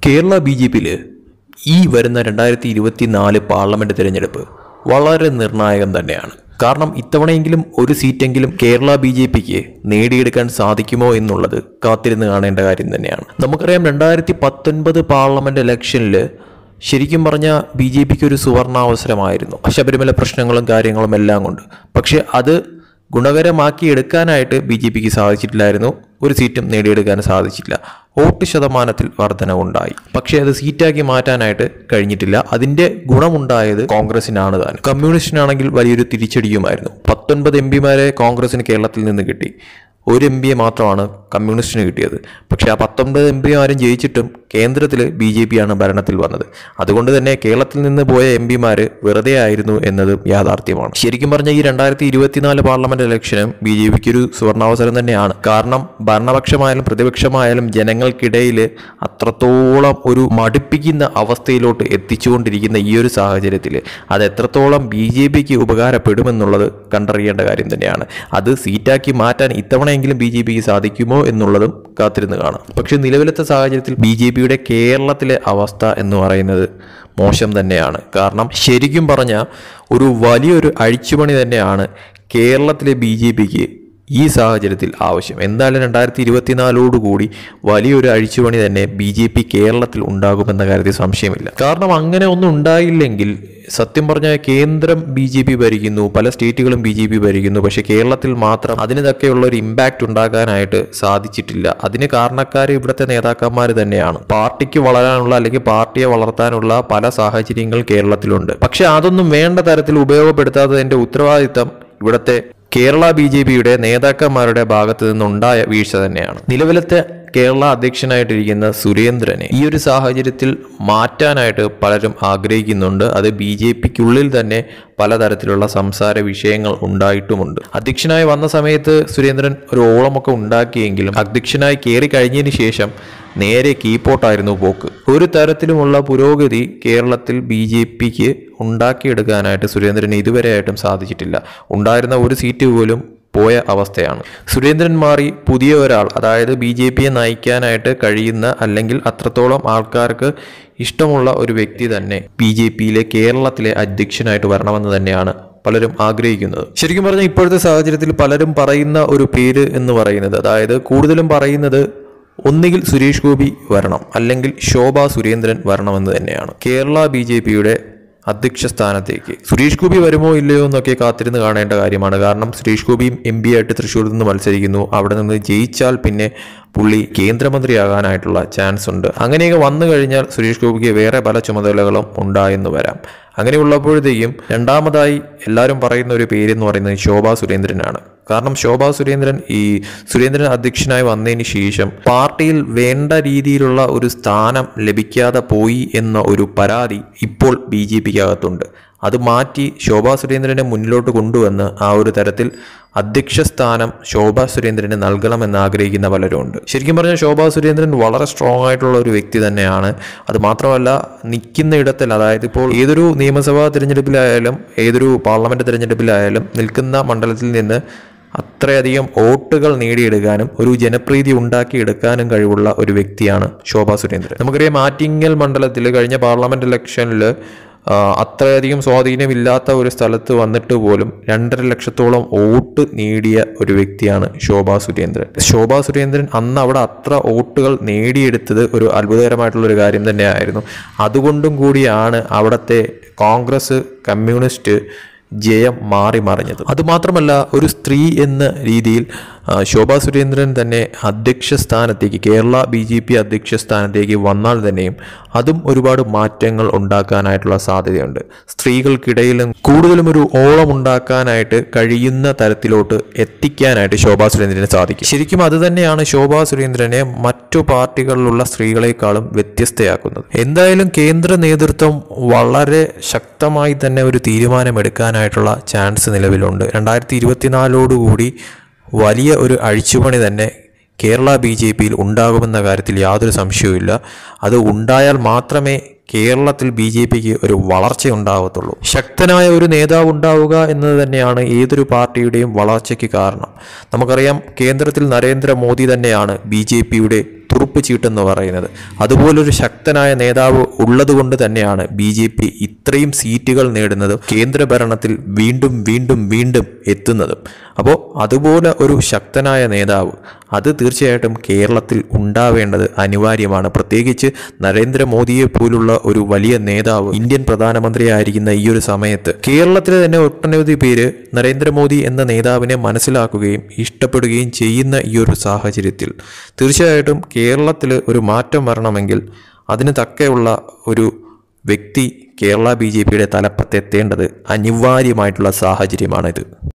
Kerala B J പിയിൽ ഈ വരുന്ന രണ്ടായിരത്തി ഇരുപത്തി നാല് പാർലമെന്റ് തിരഞ്ഞെടുപ്പ് വളരെ നിർണായകം തന്നെയാണ് കാരണം ഇത്തവണയെങ്കിലും ഒരു സീറ്റെങ്കിലും കേരള ബി ജെ പിക്ക് നേടിയെടുക്കാൻ സാധിക്കുമോ എന്നുള്ളത് കാത്തിരുന്ന് കാണേണ്ട കാര്യം തന്നെയാണ് നമുക്കറിയാം രണ്ടായിരത്തി പത്തൊൻപത് പാർലമെന്റ് ഇലക്ഷനിൽ ശരിക്കും പറഞ്ഞാൽ ബി ജെ പിക്ക് ഒരു സുവർണാവസരമായിരുന്നു ശബരിമല പ്രശ്നങ്ങളും കാര്യങ്ങളും എല്ലാം കൊണ്ട് പക്ഷേ അത് ഗുണകരമാക്കി എടുക്കാനായിട്ട് ബി ജെ പിക്ക് സാധിച്ചിട്ടില്ലായിരുന്നു ഒരു സീറ്റും നേടിയെടുക്കാൻ സാധിച്ചില്ല വോട്ട് ശതമാനത്തിൽ വർധനവുണ്ടായി പക്ഷേ അത് സീറ്റാക്കി മാറ്റാനായിട്ട് കഴിഞ്ഞിട്ടില്ല അതിന്റെ ഗുണമുണ്ടായത് കോൺഗ്രസിനാണ് താൻ കമ്മ്യൂണിസ്റ്റിനാണെങ്കിൽ വലിയൊരു തിരിച്ചടിയുമായിരുന്നു പത്തൊൻപത് എം പിമാരെ കോൺഗ്രസിന് കേരളത്തിൽ നിന്ന് കിട്ടി ഒരു എം പിയെ മാത്രമാണ് കമ്മ്യൂണിസ്റ്റിന് കിട്ടിയത് പക്ഷേ ആ പത്തൊൻപത് എം പിമാരും ജയിച്ചിട്ടും കേന്ദ്രത്തിൽ ബി ജെ പിയാണ് ഭരണത്തിൽ വന്നത് അതുകൊണ്ട് തന്നെ കേരളത്തിൽ നിന്ന് പോയ എം പിമാർ വെറുതെ ആയിരുന്നു എന്നതും യാഥാർത്ഥ്യമാണ് ശരിക്കും പറഞ്ഞാൽ ഈ രണ്ടായിരത്തി ഇരുപത്തിനാല് പാർലമെന്റ് ഇലക്ഷനും ബി ജെ പിക്ക് ഒരു സുവർണാവസരം തന്നെയാണ് കാരണം ഭരണപക്ഷമായാലും പ്രതിപക്ഷമായാലും ജനങ്ങൾക്കിടയിൽ അത്രത്തോളം ഒരു മടുപ്പിക്കുന്ന അവസ്ഥയിലോട്ട് എത്തിച്ചുകൊണ്ടിരിക്കുന്ന ഈ ഒരു സാഹചര്യത്തിൽ അത് എത്രത്തോളം ബി ജെ പിക്ക് ഉപകാരപ്പെടുമെന്നുള്ളത് കണ്ടറിയേണ്ട കാര്യം തന്നെയാണ് അത് സീറ്റാക്കി മാറ്റാൻ ഇത്തവണയെങ്കിലും ബി ജെ പിക്ക് സാധിക്കുമോ എന്നുള്ളതും കാത്തിരുന്ന് കാണാം പക്ഷേ നിലവിലത്തെ സാഹചര്യത്തിൽ ബി ജെ പിയുടെ കേരളത്തിലെ അവസ്ഥ എന്ന് പറയുന്നത് മോശം തന്നെയാണ് കാരണം ശരിക്കും പറഞ്ഞാൽ ഒരു വലിയൊരു അഴിച്ചുപണി തന്നെയാണ് കേരളത്തിലെ ബി ജെ പിക്ക് ഈ സാഹചര്യത്തിൽ ആവശ്യം എന്തായാലും രണ്ടായിരത്തി ഇരുപത്തിനാലോടുകൂടി വലിയൊരു അഴിച്ചുപണി തന്നെ ബി ജെ പി കേരളത്തിൽ ഉണ്ടാകുമെന്ന കാര്യത്തിൽ സംശയമില്ല കാരണം അങ്ങനെ ഒന്നും ഉണ്ടായില്ലെങ്കിൽ സത്യം പറഞ്ഞാൽ കേന്ദ്രം ബി ജെ പി ഭരിക്കുന്നു പല സ്റ്റേറ്റുകളും ബി ജെ പി ഭരിക്കുന്നു പക്ഷേ കേരളത്തിൽ മാത്രം അതിനൊക്കെയുള്ള ഒരു ഇമ്പാക്റ്റ് ഉണ്ടാക്കാനായിട്ട് സാധിച്ചിട്ടില്ല അതിന് കാരണക്കാർ ഇവിടുത്തെ നേതാക്കന്മാർ തന്നെയാണ് പാർട്ടിക്ക് വളരാനുള്ള അല്ലെങ്കിൽ പാർട്ടിയെ വളർത്താനുള്ള പല സാഹചര്യങ്ങൾ കേരളത്തിലുണ്ട് പക്ഷെ അതൊന്നും വേണ്ട തരത്തിൽ ഉപയോഗപ്പെടുത്താത്തതിന്റെ ഉത്തരവാദിത്തം ഇവിടുത്തെ കേരള ബി ജെ പിയുടെ നേതാക്കന്മാരുടെ ഭാഗത്ത് നിന്നുണ്ടായ വീഴ്ച തന്നെയാണ് നിലവിലത്തെ കേരള അധ്യക്ഷനായിട്ടിരിക്കുന്ന സുരേന്ദ്രനെ ഈ ഒരു സാഹചര്യത്തിൽ മാറ്റാനായിട്ട് പലരും ആഗ്രഹിക്കുന്നുണ്ട് അത് ബി ജെ പിക്കുള്ളിൽ തന്നെ പലതരത്തിലുള്ള സംസാര വിഷയങ്ങൾ ഉണ്ടായിട്ടുമുണ്ട് അധ്യക്ഷനായി വന്ന സമയത്ത് സുരേന്ദ്രൻ ഒരു ഓളമൊക്കെ ഉണ്ടാക്കിയെങ്കിലും അധ്യക്ഷനായി കയറി കഴിഞ്ഞതിന് ശേഷം നേരെ കീപ്പോട്ടായിരുന്നു പോക്ക് ഒരു തരത്തിലുമുള്ള പുരോഗതി കേരളത്തിൽ ബി ജെ പിക്ക് ഉണ്ടാക്കിയെടുക്കാനായിട്ട് സുരേന്ദ്രന് ഇതുവരെയായിട്ടും സാധിച്ചിട്ടില്ല ഉണ്ടായിരുന്ന ഒരു സീറ്റ് പോലും പോയ അവസ്ഥയാണ് സുരേന്ദ്രൻ മാറി പുതിയ ഒരാൾ അതായത് ബി ജെ പിയെ നയിക്കാനായിട്ട് കഴിയുന്ന അല്ലെങ്കിൽ അത്രത്തോളം ആൾക്കാർക്ക് ഇഷ്ടമുള്ള ഒരു വ്യക്തി തന്നെ ബി ജെ പിയിലെ കേരളത്തിലെ അധ്യക്ഷനായിട്ട് വരണമെന്ന് തന്നെയാണ് പലരും ആഗ്രഹിക്കുന്നത് ശരിക്കും പറഞ്ഞാൽ ഇപ്പോഴത്തെ സാഹചര്യത്തിൽ പലരും പറയുന്ന ഒരു പേര് എന്ന് പറയുന്നത് അതായത് കൂടുതലും പറയുന്നത് ഒന്നുകിൽ സുരേഷ് ഗോപി വരണം അല്ലെങ്കിൽ ശോഭ സുരേന്ദ്രൻ വരണമെന്ന് തന്നെയാണ് കേരള ബി ജെ പിയുടെ അധ്യക്ഷ സ്ഥാനത്തേക്ക് സുരേഷ് ഗോപി വരുമോ ഇല്ലയോ എന്നൊക്കെ കാത്തിരുന്ന് കാണേണ്ട കാര്യമാണ് കാരണം സുരേഷ് ഗോപിയും എം പി ആയിട്ട് തൃശ്ശൂരിൽ നിന്ന് മത്സരിക്കുന്നു അവിടെ നിന്ന് ജയിച്ചാൽ പിന്നെ പുള്ളി കേന്ദ്രമന്ത്രിയാകാനായിട്ടുള്ള ചാൻസ് ഉണ്ട് അങ്ങനെയൊക്കെ വന്നു കഴിഞ്ഞാൽ സുരേഷ് ഗോപിക്ക് വേറെ പല ചുമതലകളും ഉണ്ടായെന്ന് വരാം അങ്ങനെയുള്ളപ്പോഴത്തേക്കും രണ്ടാമതായി എല്ലാവരും പറയുന്ന ഒരു പേര് എന്ന് പറയുന്നത് ശോഭാ സുരേന്ദ്രനാണ് കാരണം ശോഭാ സുരേന്ദ്രൻ ഈ സുരേന്ദ്രൻ അധ്യക്ഷനായി വന്നതിന് ശേഷം പാർട്ടിയിൽ വേണ്ട രീതിയിലുള്ള ഒരു സ്ഥാനം ലഭിക്കാതെ പോയി എന്ന ഒരു പരാതി ഇപ്പോൾ ബി ജെ പിക്ക് അകത്തുണ്ട് അത് മാറ്റി ശോഭാ സുരേന്ദ്രനെ മുന്നിലോട്ട് കൊണ്ടുവന്ന് ആ ഒരു തരത്തിൽ അധ്യക്ഷ സ്ഥാനം ശോഭാ സുരേന്ദ്രന് നൽകണമെന്ന് ആഗ്രഹിക്കുന്ന പലരും ഉണ്ട് ശരിക്കും പറഞ്ഞാൽ ശോഭാ സുരേന്ദ്രൻ വളരെ സ്ട്രോങ് ആയിട്ടുള്ള ഒരു വ്യക്തി തന്നെയാണ് അത് മാത്രമല്ല നിൽക്കുന്ന ഇടത്തിൽ അതായത് ഇപ്പോൾ ഏതൊരു നിയമസഭാ തിരഞ്ഞെടുപ്പിലായാലും ഏതൊരു പാർലമെന്റ് തിരഞ്ഞെടുപ്പിലായാലും നിൽക്കുന്ന മണ്ഡലത്തിൽ നിന്ന് അത്രയധികം വോട്ടുകൾ നേടിയെടുക്കാനും ഒരു ജനപ്രീതി ഉണ്ടാക്കിയെടുക്കാനും കഴിവുള്ള ഒരു വ്യക്തിയാണ് ശോഭാ സുരേന്ദ്രൻ നമുക്കറിയാം ആറ്റിങ്ങൽ മണ്ഡലത്തിൽ കഴിഞ്ഞ പാർലമെന്റ് ഇലക്ഷനിൽ അത്രയധികം സ്വാധീനമില്ലാത്ത ഒരു സ്ഥലത്ത് വന്നിട്ട് പോലും രണ്ടര ലക്ഷത്തോളം വോട്ട് നേടിയ ഒരു വ്യക്തിയാണ് ശോഭാ സുരേന്ദ്രൻ ശോഭാ സുരേന്ദ്രൻ അന്ന് അവിടെ അത്ര വോട്ടുകൾ നേടിയെടുത്തത് ഒരു അത്ഭുതകരമായിട്ടുള്ള ഒരു കാര്യം തന്നെയായിരുന്നു അതുകൊണ്ടും കൂടിയാണ് അവിടുത്തെ കോൺഗ്രസ് കമ്മ്യൂണിസ്റ്റ് ജയം മാറി മറിഞ്ഞത് അതുമാത്രമല്ല ഒരു സ്ത്രീ എന്ന രീതിയിൽ ആ, ശോഭാ സുരേന്ദ്രൻ തന്നെ അധ്യക്ഷ സ്ഥാനത്തേക്ക് കേരള ബി ജെ പി അധ്യക്ഷ സ്ഥാനത്തേക്ക് വന്നാൽ തന്നെയും അതും ഒരുപാട് മാറ്റങ്ങൾ ഉണ്ടാക്കാനായിട്ടുള്ള സാധ്യതയുണ്ട് സ്ത്രീകൾക്കിടയിലും കൂടുതലും ഒരു ഓളം ഉണ്ടാക്കാനായിട്ട് കഴിയുന്ന തരത്തിലോട്ട് എത്തിക്കാനായിട്ട് ശോഭാ സുരേന്ദ്രന് സാധിക്കും ശരിക്കും അത് തന്നെയാണ് ശോഭാ സുരേന്ദ്രനെ മറ്റു പാർട്ടികളിലുള്ള സ്ത്രീകളെക്കാളും വ്യത്യസ്തയാക്കുന്നത് എന്തായാലും കേന്ദ്ര നേതൃത്വം വളരെ ശക്തമായി തന്നെ ഒരു തീരുമാനമെടുക്കാനായിട്ടുള്ള ചാൻസ് നിലവിലുണ്ട് രണ്ടായിരത്തി ഇരുപത്തിനാലോടുകൂടി വലിയ ഒരു അഴിച്ചുപണി തന്നെ കേരള ബി ജെ പിയിൽ ഉണ്ടാകുമെന്ന കാര്യത്തിൽ യാതൊരു സംശയവുമില്ല അത് ഉണ്ടായാൽ മാത്രമേ കേരളത്തിൽ ബി ജെ പിക്ക് ഒരു വളർച്ച ഉണ്ടാകത്തുള്ളൂ ശക്തനായ ഒരു നേതാവ് ഉണ്ടാവുക എന്നത് തന്നെയാണ് ഏതൊരു പാർട്ടിയുടെയും വളർച്ചയ്ക്ക് കാരണം നമുക്കറിയാം കേന്ദ്രത്തിൽ നരേന്ദ്രമോദി തന്നെയാണ് ബി ജെ പിയുടെ കുറുപ്പ് ചീട്ടെന്ന് പറയുന്നത് അതുപോലൊരു ശക്തനായ നേതാവ് ഉള്ളതുകൊണ്ട് തന്നെയാണ് ബി ജെ പി ഇത്രയും സീറ്റുകൾ നേടുന്നതും കേന്ദ്ര ഭരണത്തിൽ വീണ്ടും വീണ്ടും വീണ്ടും എത്തുന്നതും അപ്പോൾ അതുപോലെ ഒരു ശക്തനായ നേതാവ് അത് തീർച്ചയായിട്ടും കേരളത്തിൽ ഉണ്ടാവേണ്ടത് അനിവാര്യമാണ് പ്രത്യേകിച്ച് നരേന്ദ്രമോദിയെ പോലുള്ള ഒരു വലിയ നേതാവ് ഇന്ത്യൻ പ്രധാനമന്ത്രിയായിരിക്കുന്ന ഈ ഒരു സമയത്ത് കേരളത്തിലെ തന്നെ ഒട്ടനവധി പേര് നരേന്ദ്രമോദി എന്ന നേതാവിനെ മനസ്സിലാക്കുകയും ഇഷ്ടപ്പെടുകയും ചെയ്യുന്ന ഈ ഒരു സാഹചര്യത്തിൽ തീർച്ചയായിട്ടും കേരളത്തിൽ ഒരു മാറ്റം വരണമെങ്കിൽ അതിന് തക്കെയുള്ള ഒരു വ്യക്തി കേരള ബി ജെ പിയുടെ തലപ്പത്തെത്തേണ്ടത് അനിവാര്യമായിട്ടുള്ള സാഹചര്യമാണിത്